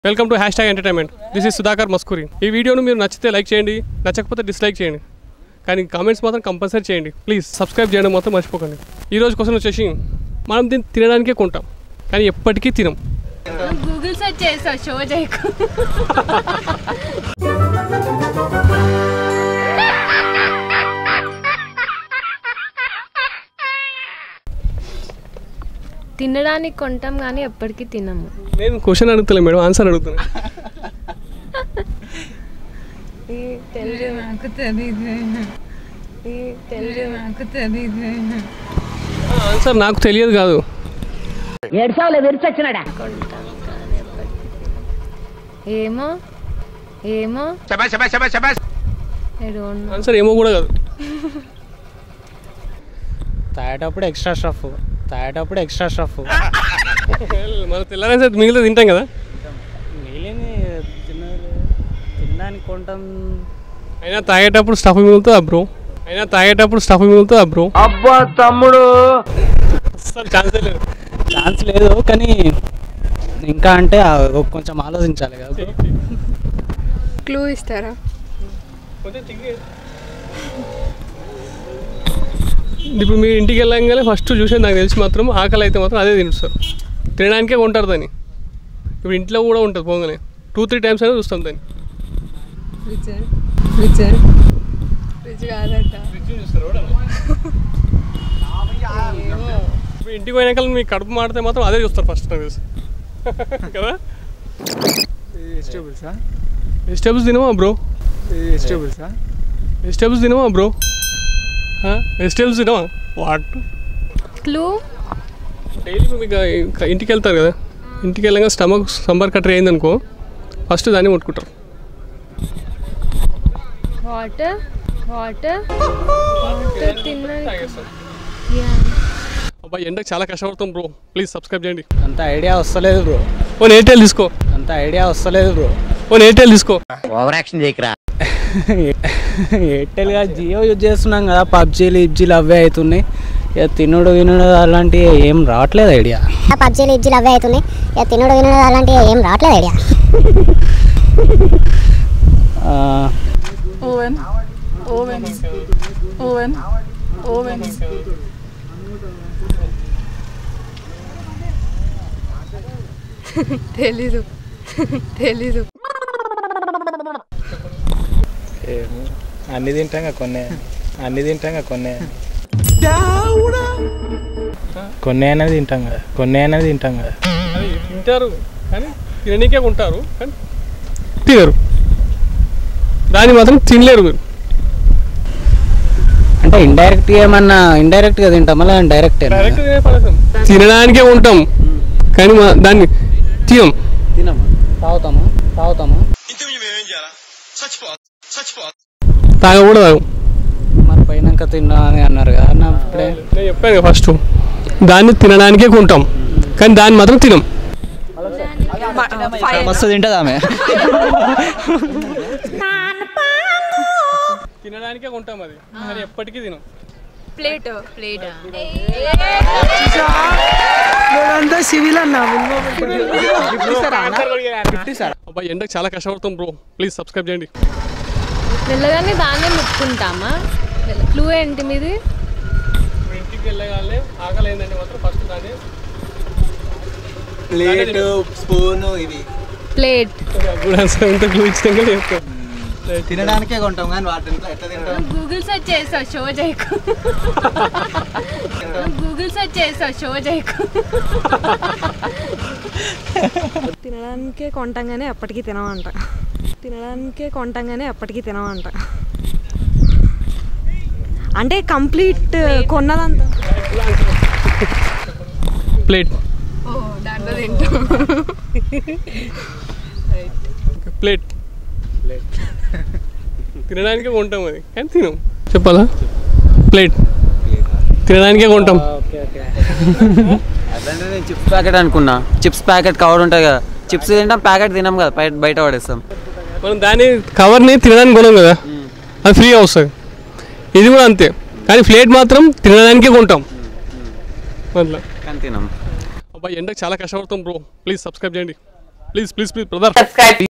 Welcome to hashtag entertainment this is Sudhakar Maskuri ఈ వీడియోను మీరు నచ్చితే లైక్ చేయండి నచ్చకపోతే డిస్లైక్ చేయండి కానీ కామెంట్స్ మాత్రం కంపల్సరీ చేయండి ప్లీజ్ సబ్స్క్రైబ్ చేయడం మాత్రం మర్చిపోకండి ఈ రోజు క్వశ్చన్ వచ్చేసి మనం దీన్ని తినడానికే కొంటాం కానీ ఎప్పటికీ తినం గూగుల్ సెర్చ్ చేసా షో చేయకు తినడానికి కొంటాం కానీ ఎప్పటికీ తినము నేను క్వశ్చన్ అడుగుతలే మేడం ఆన్సర్ అడుగుతున్నా తెలుగు నాకు తెలీదు తెలుగు నాకు తెలీదు ఆన్సర్ నాకు తెలియదు కాదు ఏడ్చావులే విరిచొచ్చినాడా ఏమో ఏమో I don't know. ఆన్సర్ ఏమో కూడా కాదు తాగేటప్పుడు ఎక్స్ట్రా స్టఫ్ తాగేటప్పుడు ఎక్స్ట్రా స్టఫ్ మనం తెల్లారైతే మిగిలితే తింటాం కదా మిగిలింది తిన తినడానికి కొంటాం అయినా తాగేటప్పుడు స్టఫ్ మిగులుతుందా బ్రో అయినా తాగేటప్పుడు స్టఫ్ మిగులుతుందా బ్రో అబ్బా తమ్ముడు అసలు ఛాన్సే లేదు ఛాన్స్ లేదు కానీ ఇంకా అంటే ఆ కొంచెం ఆలోచించాలి కదా bro. క్లూ ఇస్తారా కొంచెం తిరిగి. ఇప్పుడు మీరు ఇంటికి వెళ్ళంగానే ఫస్ట్ చూసేది నాకు తెలిసి మాత్రం ఆకలి అయితే మాత్రం అదే తింటారు తినడానికే కొంటారు దాన్ని ఇప్పుడు ఇంట్లో కూడా ఉంటుంది పోగానే టూ త్రీ టైమ్స్ అయినా చూస్తాం దాన్ని ఫ్రిడ్జ్ ఫ్రిడ్జ్ ఫ్రిడ్జ్ కాదట ఇప్పుడు ఇంటికి పోయినాక మీ కడుపు మాడితే మాత్రం అదే చూస్తారు ఫస్ట్ నాకు తెలిసి కదా వెజిటేబుల్సా వెజిటేబుల్స్ తినవా బ్రో వెజిటేబుల్సా వెజిటేబుల్స్ తినవా బ్రో వెజిటేబుల్స్ తినవా వాట్ క్లూ డైలీ మీకు ఇంకా ఇంటికి వెళ్తారు కదా ఇంటికి వెళ్ళగా స్టమక్ సంబర్ కట్టర్ అయిందనుకో ఫస్ట్ దాన్ని ముట్టుకుంటారు వాటర్ వాటర్ వాటర్ తినడానికి అబ్బాయి ఎండకు చాలా కష్టపడతాం బ్రో ప్లీజ్ సబ్స్క్రైబ్ చేయండి అంత ఐడియా వస్తలేదు బ్రో ఓ ఎయిర్టెల్ తీసుకో అంత ఐడియా వస్తలేదు బ్రో ఓ ఎయిర్టెల్ తీసుకో ఓవర్ యాక్షన్ చేయకరా ఎయిర్టెల్గా జియో యూజ్ చేస్తున్నాం కదా పబ్జీలు ఇబ్జీలు అవే అవుతున్నాయి ఇక తినుడు వినుడు అలాంటివి ఏం రావట్లేదు ఐడియా పబ్జీలు ఇజ్జీలు అవే అవుతున్నాయి ఇక తినుడు వినుడు అలాంటివి ఏం రావట్లేదు idea oven oven oven oven తెలీదు తెలీదు అన్ని తింటాం కొన్ని అన్ని తింటాం కొన్ని కొన్ని అనేది తింటాం కదా కొన్ని అనేది తింటాం కదా అది తింటారు కానీ తిననీకే ఉంటారు కానీ తినరు దాన్ని మాత్రం తినలేరు మీరు అంటే ఇండైరెక్ట్ ఏమన్నా ఇండైరెక్ట్ గా తింటామా లేదా డైరెక్ట్ డైరెక్ట్ తినే పడేసాం తినడానికే ఉంటాం కానీ మా దాన్ని తినం తినమా తాగుతామా తాగుతామా తాగ కూడా తాగం మరి పోయినాక తిన్నా అని అన్నారు కదా నా ఇప్పుడే నేను చెప్పాను కదా ఫస్ట్ దాన్ని తినడానికే కొంటాం కానీ దాన్ని మాత్రం తినం మస్తు తింటది ఆమె తినడానికే కొంటాం అది కానీ ఎప్పటికీ తినం ప్లేట్ ప్లేట్ అబ్బాయి ఎండకు చాలా కష్టపడతాం బ్రో ప్లీజ్ సబ్స్క్రైబ్ చేయండి వెళ్ళగానే దాన్నే ముట్టుకుంటామా క్లూ ఏంటి మీది ఇప్పుడు ఇంటికి వెళ్ళగానే ఆకలి అయిందంటే మాత్రం ఫస్ట్ దాన్ని ప్లేట్ స్పూన్ ఇవి ప్లేట్ గుడ్ ఆన్సర్ ఎంత క్లూ ఇచ్చినాక చెప్తాం తినడానికే కొంటాం కానీ వాటిని ఎట్లా తింటాం గూగుల్ సెర్చ్ చేసా షో చేయకు గూగుల్ సెర్చ్ చేసా షో చేయకు తినడానికే కొంటాం కానీ ఎప్పటికీ తినమంట తినడానికే కొంటాం కానీ ఎప్పటికీ తినమంట అంటే కంప్లీట్ కొన్నదంతా ప్లేట్ దాంట్లో తింటాం ప్లేట్ తినడానికే కొంటాం అది కానీ తినం చెప్పాలా ప్లేట్ తినడానికే కొంటాం ఓకే ఓకే అదంటే నేను చిప్స్ ప్యాకెట్ అనుకున్నా చిప్స్ ప్యాకెట్ కవర్ ఉంటుంది కదా చిప్స్ తింటాం ప్యాకెట్ తినాం కదా బయట బయట పడేస్తాం మనం దాని కవర్ని తినడానికి కొనం కదా అది ఫ్రీగా వస్తుంది ఇది కూడా అంతే కానీ ప్లేట్ మాత్రం తినడానికే కొంటాం అట్లా కానీ తినాం అబ్బాయి ఎండకు చాలా కష్టపడతాం బ్రో ప్లీజ్ సబ్స్క్రైబ్ చేయండి ప్లీజ్ ప్లీజ్ ప్లీజ్ బ్రదర్